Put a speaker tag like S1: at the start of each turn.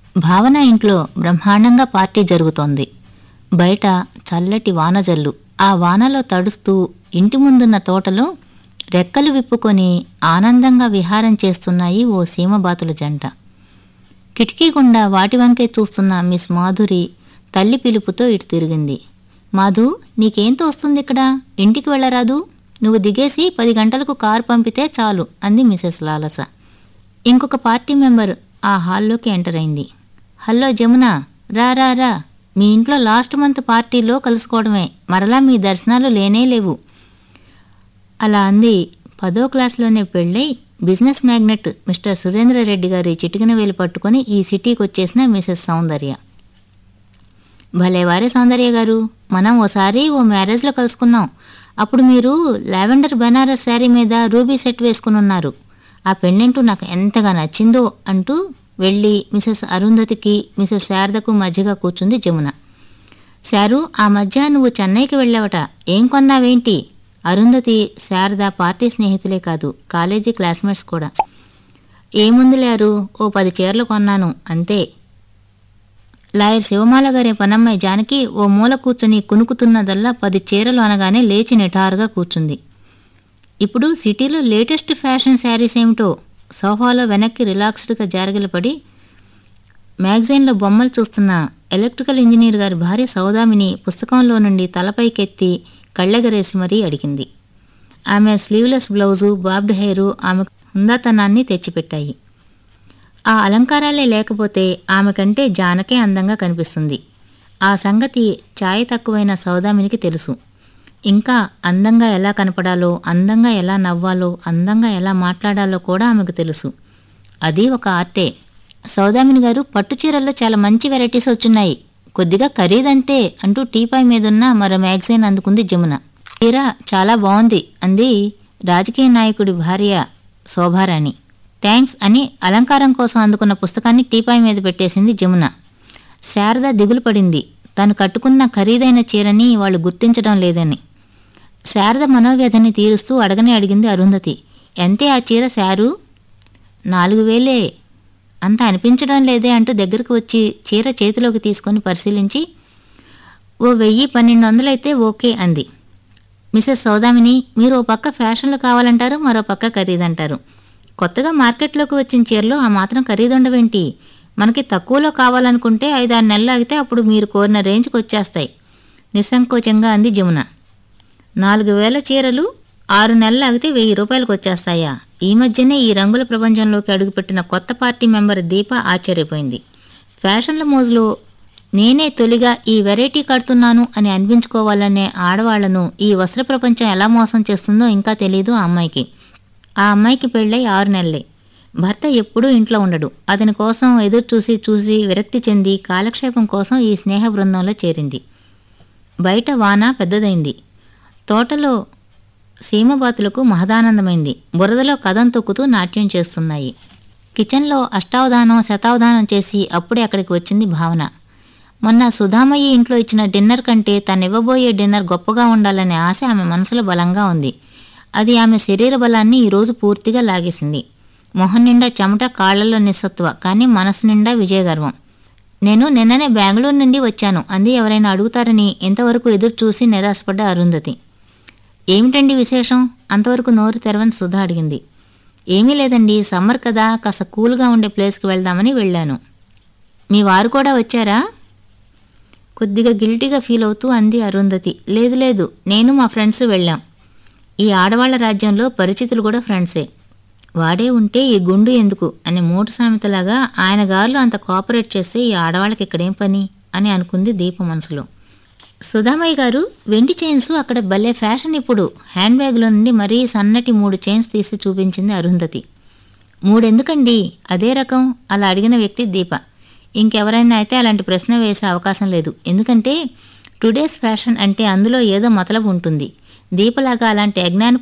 S1: భావన ఇంట్లో బ్రహ్మాండంగా పార్టీ జరుగుతోంది బయట చల్లటి వానజల్లు ఆ వానలో తడుస్తూ ఇంటి ముందున్న తోటలో రెక్కలు విప్పుకొని ఆనందంగా విహారం చేస్తున్నాయి ఓ సీమబాతుల జంట కిటికీ గుండా వాటి వంకే చూస్తున్న మిస్ మాధురి తల్లి పిలుపుతో ఇటు తిరిగింది మాధు నీకేం తోస్తుంది ఇక్కడ ఇంటికి వెళ్ళరాదు నువ్వు దిగేసి పది గంటలకు కారు పంపితే చాలు అంది మిసెస్ లాలస ఇంకొక పార్టీ మెంబర్ ఆ హాల్లోకి ఎంటర్ అయింది హలో జమున రా రా రా మీ ఇంట్లో లాస్ట్ మంత్ పార్టీలో కలుసుకోవడమే మరలా మీ దర్శనాలు లేనే లేవు అలా అంది పదో క్లాస్లోనే పెళ్ళై business magnate mister Surendra Reddy గారి చిటికిన వేలు పట్టుకొని ఈ సిటీకి వచ్చేసిన మిసెస్ సౌందర్య భలే వారే సౌందర్య గారు మనం ఓసారి ఓ మ్యారేజ్లో కలుసుకున్నాం అప్పుడు మీరు లావెండర్ బెనారస్ శారీ మీద రూబీ సెట్ వేసుకుని ఉన్నారు ఆ పెండెంటు నాకు ఎంతగా నచ్చిందో అంటూ వెళ్ళి మిసెస్ అరుంధతికి మిసెస్ శారదకు మధ్యగా కూర్చుంది జమున శారు ఆ మధ్య నువ్వు చెన్నైకి వెళ్ళావట ఏం కొన్నావేంటి అరుంధతి శారద పార్టీ స్నేహితులే కాదు కాలేజీ క్లాస్మేట్స్ కూడా ఏముందిలేరు ఓ పది చీరలు కొన్నాను అంతే లాయర్ శివమాల గారి పనమ్మాయి జానకి ఓ మూల కూర్చొని కునుకుతున్నదల్లా పది చీరలు అనగానే లేచి నిటారుగా కూర్చుంది ఇప్పుడు సిటీలో లేటెస్ట్ ఫ్యాషన్ శారీస్ ఏమిటో సోఫాలో వెనక్కి రిలాక్స్డ్గా జారగిలపడి మ్యాగజైన్లో బొమ్మలు చూస్తున్న ఎలక్ట్రికల్ ఇంజనీర్ గారి భార్య సౌదామిని పుస్తకంలో నుండి తలపైకెత్తి కళ్ళెగరేసి మరీ అడిగింది ఆమె స్లీవ్లెస్ బ్లౌజు బాబ్డ్ హెయిరు ఆమె హుందాతనాన్ని తెచ్చిపెట్టాయి ఆ అలంకారాలే లేకపోతే ఆమె కంటే జానకే అందంగా కనిపిస్తుంది ఆ సంగతి ఛాయ్ తక్కువైన సౌదామినికి తెలుసు ఇంకా అందంగా ఎలా కనపడాలో అందంగా ఎలా నవ్వాలో అందంగా ఎలా మాట్లాడాలో కూడా ఆమెకు తెలుసు అది ఒక ఆర్టే సౌదామిని గారు పట్టు చీరల్లో చాలా మంచి వెరైటీస్ వచ్చున్నాయి కొద్దిగా ఖరీదంతే అంటూ టీపాయ్ మీదున్న మరో మ్యాగజైన్ అందుకుంది జమున చీర చాలా బాగుంది అంది రాజకీయ నాయకుడి భార్య శోభారాణి థ్యాంక్స్ అని అలంకారం కోసం అందుకున్న పుస్తకాన్ని టీపాయ్ మీద పెట్టేసింది జమున శారద దిగులు పడింది తను కట్టుకున్న ఖరీదైన చీరని వాళ్ళు గుర్తించడం లేదని శారద మనోవ్యధని తీరుస్తూ అడగనే అడిగింది అరుంధతి ఎంతే ఆ చీర శారు నాలుగు వేలే అంత అనిపించడం లేదే అంటూ దగ్గరకు వచ్చి చీర చేతిలోకి తీసుకొని పరిశీలించి ఓ వెయ్యి పన్నెండు వందలైతే ఓకే అంది మిసెస్ సౌదామిని మీరు ఓ పక్క ఫ్యాషన్లు కావాలంటారు మరో పక్క ఖరీదంటారు కొత్తగా మార్కెట్లోకి వచ్చిన చీరలు ఆ మాత్రం ఖరీదుండవేంటి మనకి తక్కువలో కావాలనుకుంటే ఐదారు నెలలు ఆగితే అప్పుడు మీరు కోరిన రేంజ్కి వచ్చేస్తాయి నిస్సంకోచంగా అంది జమున నాలుగు వేల చీరలు ఆరు నెలలు ఆగితే వెయ్యి రూపాయలకు వచ్చేస్తాయా ఈ మధ్యనే ఈ రంగుల ప్రపంచంలోకి అడుగుపెట్టిన కొత్త పార్టీ మెంబర్ దీప ఆశ్చర్యపోయింది ఫ్యాషన్ల మోజులో నేనే తొలిగా ఈ వెరైటీ కడుతున్నాను అని అనిపించుకోవాలనే ఆడవాళ్లను ఈ వస్త్ర ప్రపంచం ఎలా మోసం చేస్తుందో ఇంకా తెలియదు ఆ అమ్మాయికి ఆ అమ్మాయికి పెళ్ళై ఆరు నెలలే భర్త ఎప్పుడూ ఇంట్లో ఉండడు అతని కోసం ఎదురు చూసి చూసి విరక్తి చెంది కాలక్షేపం కోసం ఈ స్నేహ బృందంలో చేరింది బయట వాన పెద్దదైంది తోటలో సీమబాతులకు మహదానందమైంది బురదలో కథం తొక్కుతూ నాట్యం చేస్తున్నాయి కిచెన్లో అష్టావధానం శతావధానం చేసి అప్పుడే అక్కడికి వచ్చింది భావన మొన్న సుధామయ్య ఇంట్లో ఇచ్చిన డిన్నర్ కంటే తను ఇవ్వబోయే డిన్నర్ గొప్పగా ఉండాలనే ఆశ ఆమె మనసులో బలంగా ఉంది అది ఆమె శరీర బలాన్ని ఈరోజు పూర్తిగా లాగేసింది మొహం నిండా చెమట కాళ్లలో నిస్సత్వ కానీ మనసు నిండా విజయగర్వం నేను నిన్ననే బెంగళూరు నుండి వచ్చాను అంది ఎవరైనా అడుగుతారని ఇంతవరకు ఎదురు చూసి నిరాశపడ్డ అరుంధతి ఏమిటండి విశేషం అంతవరకు నోరు తెరవని సుధా అడిగింది ఏమీ లేదండి సమ్మర్ కదా కాస్త కూల్గా ఉండే ప్లేస్కి వెళ్దామని వెళ్ళాను మీ వారు కూడా వచ్చారా కొద్దిగా గిల్టీగా ఫీల్ అవుతూ అంది అరుంధతి లేదు లేదు నేను మా ఫ్రెండ్స్ వెళ్ళాం ఈ ఆడవాళ్ల రాజ్యంలో పరిచితులు కూడా ఫ్రెండ్సే వాడే ఉంటే ఈ గుండు ఎందుకు అని మూడు సామెతలాగా ఆయన గారు అంత కోఆపరేట్ చేస్తే ఈ ఆడవాళ్ళకి ఇక్కడేం పని అని అనుకుంది దీప మనసులో సుధామయ్య గారు వెండి చైన్స్ అక్కడ భలే ఫ్యాషన్ ఇప్పుడు హ్యాండ్ బ్యాగ్లో నుండి మరీ సన్నటి మూడు చైన్స్ తీసి చూపించింది అరుంధతి మూడెందుకండి అదే రకం అలా అడిగిన వ్యక్తి దీప ఇంకెవరైనా అయితే అలాంటి ప్రశ్న వేసే అవకాశం లేదు ఎందుకంటే టుడేస్ ఫ్యాషన్ అంటే అందులో ఏదో మతలబు ఉంటుంది దీపలాగా అలాంటి అజ్ఞాన